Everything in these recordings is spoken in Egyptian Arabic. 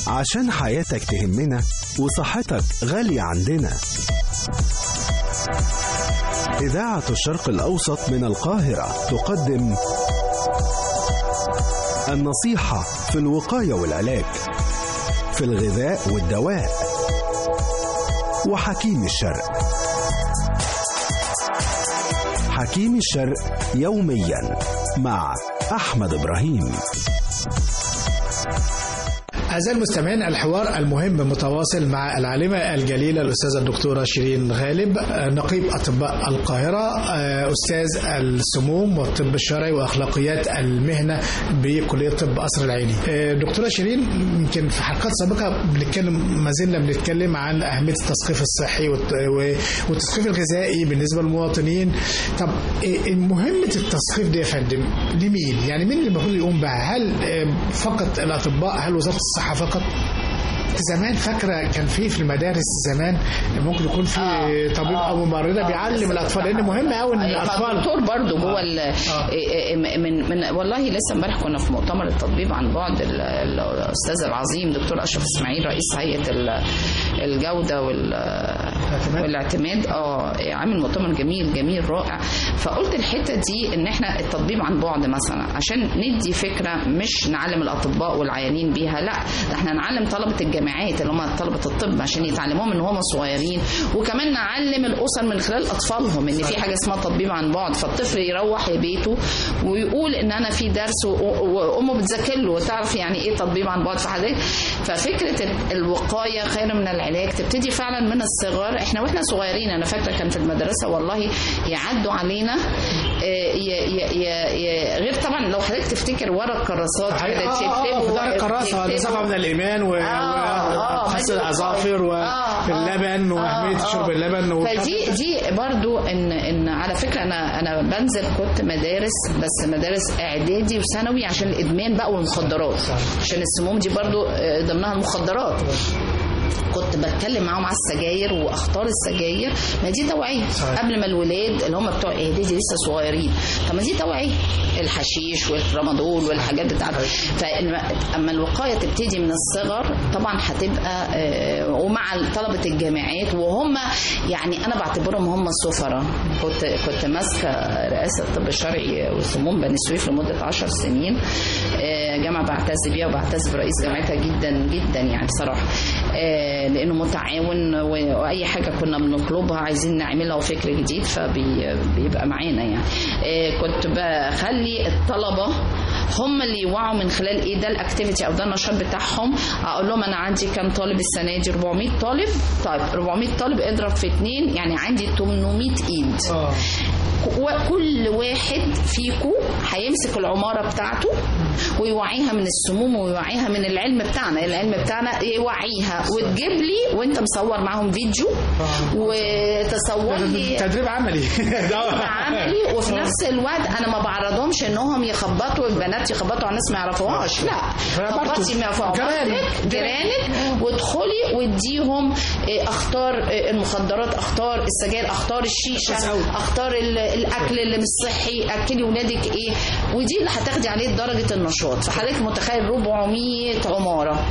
عشان حياتك تهمنا وصحتك غالية عندنا إذاعة الشرق الأوسط من القاهرة تقدم النصيحة في الوقاية والعلاج في الغذاء والدواء وحكيم الشرق حكيم الشرق يوميا مع أحمد إبراهيم أعزائي المستمعين الحوار المهم متواصل مع العالمة الجليلة الأستاذة الدكتورة شيرين غالب نقيب أطباء القاهرة أستاذ السموم والطب الشرعي وأخلاقيات المهنة بكلية طب قصر العيني دكتورة شيرين يمكن في حلقات سابقة بنتكلم ما زلنا بنتكلم عن أهمية التثقيف الصحي والتثقيف الغذائي بالنسبة للمواطنين طب مهمة التثقيف دي يا فندم لمين؟ يعني مين اللي المفروض يقوم بها؟ هل فقط الأطباء؟ هل وزارة الصحة الصحة فقط زمان فاكره كان في في المدارس زمان ممكن يكون في آه طبيب آه او ممرضه بيعلم الاطفال لان مهم قوي ان الاطفال دكتور برضه جوه آه. من من والله لسه امبارح كنا في مؤتمر التطبيب عن بعد الاستاذ العظيم دكتور اشرف اسماعيل رئيس هيئه الجوده والاعتماد اه عامل مؤتمر جميل جميل رائع فقلت الحته دي ان احنا التطبيب عن بعد مثلا عشان ندي فكره مش نعلم الاطباء والعيانين بيها لا ده احنا نعلم طلبه الجامعات اللي هم طلبه الطب عشان يتعلموهم ان هم صغيرين وكمان نعلم الاسر من خلال اطفالهم ان في حاجه اسمها تطبيب عن بعد فالطفل يروح لبيته ويقول ان انا في درس وامه بتذاكر له وتعرف يعني ايه تطبيب عن بعد فحضرتك ففكره الوقايه خير من العلاج تبتدي فعلا من الصغر احنا واحنا صغيرين انا فاكره كان في المدرسه والله يعدوا علينا غير طبعا لو حضرتك تفتكر ورا الكراسات كده تكتبوا ورا الكراسه النظافه من الايمان و غسل الاظافر واللبن واهميه شرب اللبن فدي دي برضو ان ان على فكره انا انا بنزل كنت مدارس بس مدارس اعدادي وثانوي عشان الادمان بقى والمخدرات عشان السموم دي برضو ضمنها المخدرات كنت بتكلم معاهم على السجاير واخطار السجاير ما دي توعيه قبل ما الولاد اللي هم بتوع اعدادي لسه صغيرين طب ما دي توعيه الحشيش والترامادول والحاجات بتاعت فاما الوقايه تبتدي من الصغر طبعا هتبقى ومع طلبه الجامعات وهم يعني انا بعتبرهم هم السفراء كنت كنت ماسكه رئاسه الطب الشرعي وسموم بني سويف لمده 10 سنين جامعه بعتز بيها وبعتز برئيس جامعتها جدا جدا يعني بصراحه لانه متعاون واي حاجه كنا بنطلبها عايزين نعملها وفكر جديد فبيبقى معانا يعني كنت بخلي الطلبه هم اللي يوعوا من خلال ايه ده الاكتيفيتي او ده النشاط بتاعهم اقول لهم انا عندي كام طالب السنه دي 400 طالب طيب 400 طالب اضرب في اثنين يعني عندي 800 ايد أوه. وكل واحد فيكم هيمسك العماره بتاعته ويوعيها من السموم ويوعيها من العلم بتاعنا العلم بتاعنا يوعيها وتجيب لي وانت مصور معاهم فيديو وتصور لي تدريب عملي عملي وفي نفس الوقت انا ما بعرضهمش انهم يخبطوا البنات يخبطوا على ناس ما يعرفوهاش لا خبطي ما يعرفوهاش جيرانك وادخلي واديهم اخطار المخدرات اخطار السجاير اخطار الشيشه اخطار الاكل اللي مش صحي اكلي ولادك ايه ودي اللي هتاخدي عليه درجه النشاط فحضرتك متخيل 400 عماره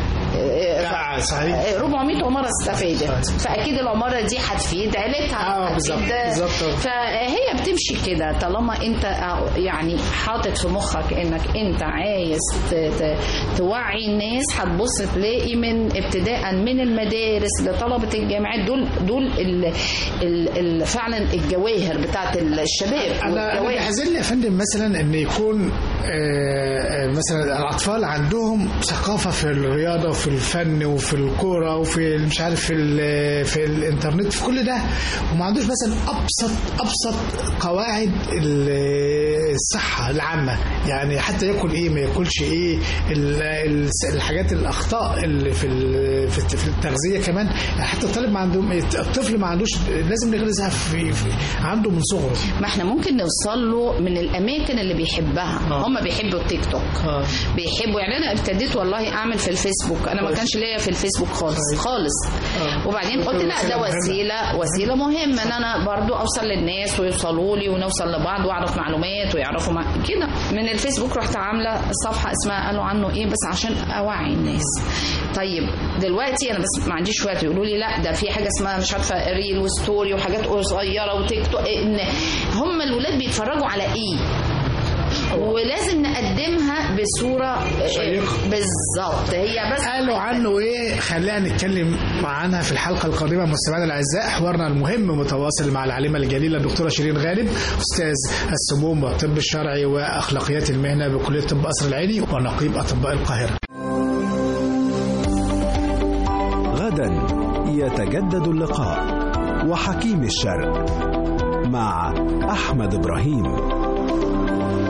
صحيح 400 عماره استفادت فاكيد العماره دي هتفيد عيلتها اه بالظبط فهي بتمشي كده طالما انت يعني حاطط في مخك انك انت عايز توعي الناس هتبص تلاقي من ابتداء من المدارس لطلبه الجامعات دول دول ال ال ال فعلا الجواهر بتاعت الشباب انا انا بيحزن يا فندم مثلا ان يكون مثلا الاطفال عندهم ثقافه في الرياضه وفي الفن وفي الكوره وفي مش عارف في في الانترنت في كل ده وما عندوش مثلا ابسط ابسط قواعد الصحه العامه يعني حتى ياكل ايه ما ياكلش ايه الحاجات الاخطاء اللي في في التغذيه كمان حتى الطالب ما عندهم الطفل ما عندوش لازم نغرزها في, في عنده من صغره ما احنا ممكن نوصل له من الاماكن اللي بيحبها آه. هم بيحبوا التيك توك آه. بيحبوا يعني انا ابتديت والله اعمل في الفيسبوك انا ما كانش ليا في الفيسبوك خالص خالص آه. وبعدين قلت لا ده وسيله وسيله مهمه ان انا برضو اوصل للناس ويوصلوا لي ونوصل لبعض واعرف معلومات يعرفوا مع كده من الفيسبوك رحت عامله صفحه اسمها قالوا عنه ايه بس عشان اوعي الناس طيب دلوقتي انا بس ما عنديش وقت يقولوا لي لا ده في حاجه اسمها مش عارفه ريل وستوري وحاجات قصيره وتيك توك ان هم الولاد بيتفرجوا على ايه ولازم نقدمها بصوره شيقة. بالظبط هي بس قالوا عنه ايه خلينا نتكلم عنها في الحلقه القادمه مستمعينا الاعزاء حوارنا المهم متواصل مع العالمه الجليله الدكتوره شيرين غالب استاذ السموم والطب الشرعي واخلاقيات المهنه بكليه طب قصر العيني ونقيب اطباء القاهره غدا يتجدد اللقاء وحكيم الشرق مع أحمد إبراهيم